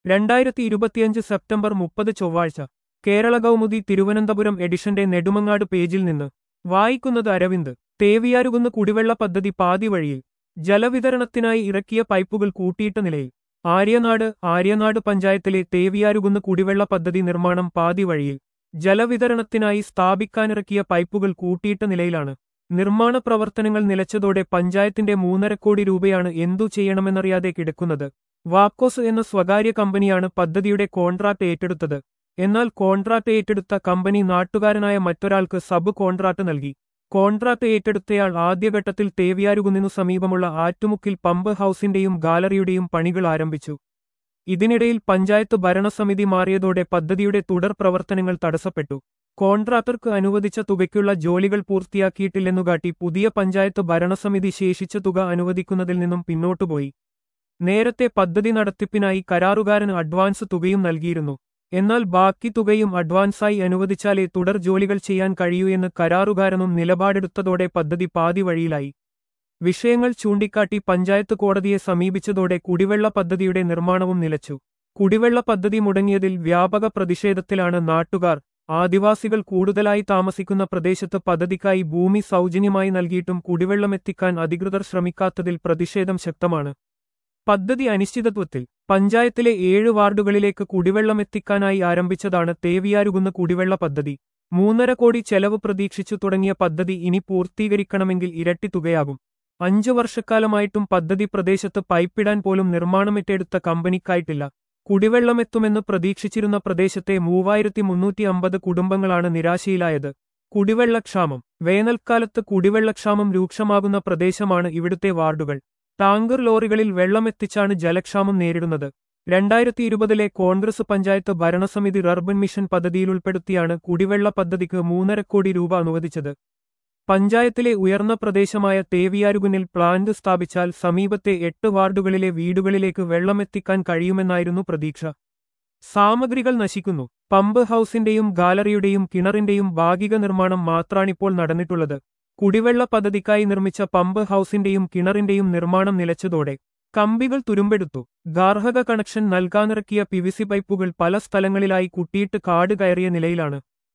രണ്ടായിരത്തി ഇരുപത്തിയഞ്ച് സെപ്റ്റംബർ മുപ്പത് ചൊവ്വാഴ്ച കേരള കൗമുദി തിരുവനന്തപുരം എഡിഷന്റെ നെടുമങ്ങാട് പേജിൽ നിന്ന് വായിക്കുന്നത് അരവിന്ദ് തേവിയാരുകുന്ന് കുടിവെള്ള പദ്ധതി പാതി വഴിയിൽ ജലവിതരണത്തിനായി ഇറക്കിയ പൈപ്പുകൾ കൂട്ടിയിട്ട നിലയിൽ ആര്യനാട് ആര്യനാട് പഞ്ചായത്തിലെ തേവിയാരുകുന്ന് കുടിവെള്ള പദ്ധതി നിർമ്മാണം പാതി വഴിയിൽ ജലവിതരണത്തിനായി സ്ഥാപിക്കാനിറക്കിയ പൈപ്പുകൾ കൂട്ടിയിട്ട നിലയിലാണ് നിർമ്മാണ പ്രവർത്തനങ്ങൾ നിലച്ചതോടെ പഞ്ചായത്തിന്റെ മൂന്നര കോടി രൂപയാണ് എന്തു ചെയ്യണമെന്നറിയാതെ കിടക്കുന്നത് വാക്കോസ് എന്ന സ്വകാര്യ കമ്പനിയാണ് പദ്ധതിയുടെ കോൺട്രാക്ട് ഏറ്റെടുത്തത് എന്നാൽ കോൺട്രാക്ട് ഏറ്റെടുത്ത കമ്പനി നാട്ടുകാരനായ മറ്റൊരാൾക്ക് സബ് കോൺട്രാക്ട് നൽകി കോൺട്രാക്ട് ഏറ്റെടുത്തയാൾ ആദ്യഘട്ടത്തിൽ തേവിയാരുകുന്നിനു സമീപമുള്ള ആറ്റുമുക്കിൽ പമ്പ് ഹൌസിന്റെയും ഗാലറിയുടെയും പണികൾ ആരംഭിച്ചു ഇതിനിടയിൽ പഞ്ചായത്ത് ഭരണസമിതി മാറിയതോടെ പദ്ധതിയുടെ തുടർ പ്രവർത്തനങ്ങൾ തടസ്സപ്പെട്ടു കോൺട്രാക്ടർക്ക് അനുവദിച്ച തുകയ്ക്കുള്ള ജോലികൾ പൂർത്തിയാക്കിയിട്ടില്ലെന്നുകാട്ടി പുതിയ പഞ്ചായത്ത് ഭരണസമിതി ശേഷിച്ച തുക അനുവദിക്കുന്നതിൽ നിന്നും പിന്നോട്ടുപോയി നേരത്തെ പദ്ധതി നടത്തിപ്പിനായി കരാറുകാരന് അഡ്വാൻസ് തുകയും നൽകിയിരുന്നു എന്നാൽ ബാക്കി തുകയും അഡ്വാൻസായി അനുവദിച്ചാലേ തുടർ ജോലികൾ ചെയ്യാൻ കഴിയൂ എന്ന് കരാറുകാരനും നിലപാടെടുത്തതോടെ പദ്ധതി പാതി വഴിയിലായി വിഷയങ്ങൾ ചൂണ്ടിക്കാട്ടി പഞ്ചായത്ത് കോടതിയെ സമീപിച്ചതോടെ കുടിവെള്ള പദ്ധതിയുടെ നിർമ്മാണവും നിലച്ചു കുടിവെള്ള പദ്ധതി മുടങ്ങിയതിൽ വ്യാപക പ്രതിഷേധത്തിലാണ് നാട്ടുകാർ ആദിവാസികൾ കൂടുതലായി താമസിക്കുന്ന പ്രദേശത്ത് പദ്ധതിക്കായി ഭൂമി സൗജന്യമായി നൽകിയിട്ടും കുടിവെള്ളമെത്തിക്കാൻ അധികൃതർ ശ്രമിക്കാത്തതിൽ പ്രതിഷേധം ശക്തമാണ് പദ്ധതി അനിശ്ചിതത്വത്തിൽ പഞ്ചായത്തിലെ ഏഴ് വാർഡുകളിലേക്ക് കുടിവെള്ളമെത്തിക്കാനായി ആരംഭിച്ചതാണ് തേവിയാരുകുന്ന കുടിവെള്ള പദ്ധതി മൂന്നര കോടി ചെലവ് പ്രതീക്ഷിച്ചു തുടങ്ങിയ പദ്ധതി ഇനി പൂർത്തീകരിക്കണമെങ്കിൽ ഇരട്ടി തുകയാകും അഞ്ചു വർഷക്കാലമായിട്ടും പദ്ധതി പ്രദേശത്ത് പൈപ്പിടാൻ പോലും നിർമ്മാണമിട്ടെടുത്ത കമ്പനിക്കായിട്ടില്ല കുടിവെള്ളമെത്തുമെന്ന് പ്രതീക്ഷിച്ചിരുന്ന പ്രദേശത്തെ മൂവായിരത്തി മുന്നൂറ്റി അമ്പത് കുടുംബങ്ങളാണ് നിരാശയിലായത് കുടിവെള്ളക്ഷാമം വേനൽക്കാലത്ത് കുടിവെള്ളക്ഷാമം രൂക്ഷമാകുന്ന പ്രദേശമാണ് ഇവിടുത്തെ വാർഡുകൾ ടാങ്കർ ലോറികളിൽ വെള്ളമെത്തിച്ചാണ് ജലക്ഷാമം നേരിടുന്നത് രണ്ടായിരത്തി ഇരുപതിലെ കോൺഗ്രസ് പഞ്ചായത്ത് ഭരണസമിതി റർബൻ മിഷൻ പദ്ധതിയിൽ ഉൾപ്പെടുത്തിയാണ് കുടിവെള്ള പദ്ധതിക്ക് മൂന്നര കോടി രൂപ അനുവദിച്ചത് പഞ്ചായത്തിലെ ഉയർന്ന പ്രദേശമായ തേവിയാരുകുന്നിൽ പ്ലാന്റ് സ്ഥാപിച്ചാൽ സമീപത്തെ എട്ട് വാർഡുകളിലെ വീടുകളിലേക്ക് വെള്ളമെത്തിക്കാൻ കഴിയുമെന്നായിരുന്നു പ്രതീക്ഷ സാമഗ്രികൾ നശിക്കുന്നു പമ്പ് ഹൌസിന്റെയും ഗാലറിയുടെയും കിണറിന്റെയും ഭാഗിക നിർമ്മാണം മാത്രാണിപ്പോൾ നടന്നിട്ടുള്ളത് കുടിവെള്ള പദ്ധതിക്കായി നിർമ്മിച്ച പമ്പ് ഹൌസിന്റെയും കിണറിന്റെയും നിർമ്മാണം നിലച്ചതോടെ കമ്പികൾ തുരുമ്പെടുത്തു ഗാർഹക കണക്ഷൻ നൽകാനിറക്കിയ പിവിസി പൈപ്പുകൾ പല സ്ഥലങ്ങളിലായി കുട്ടിയിട്ട് കാട് കയറിയ നിലയിലാണ്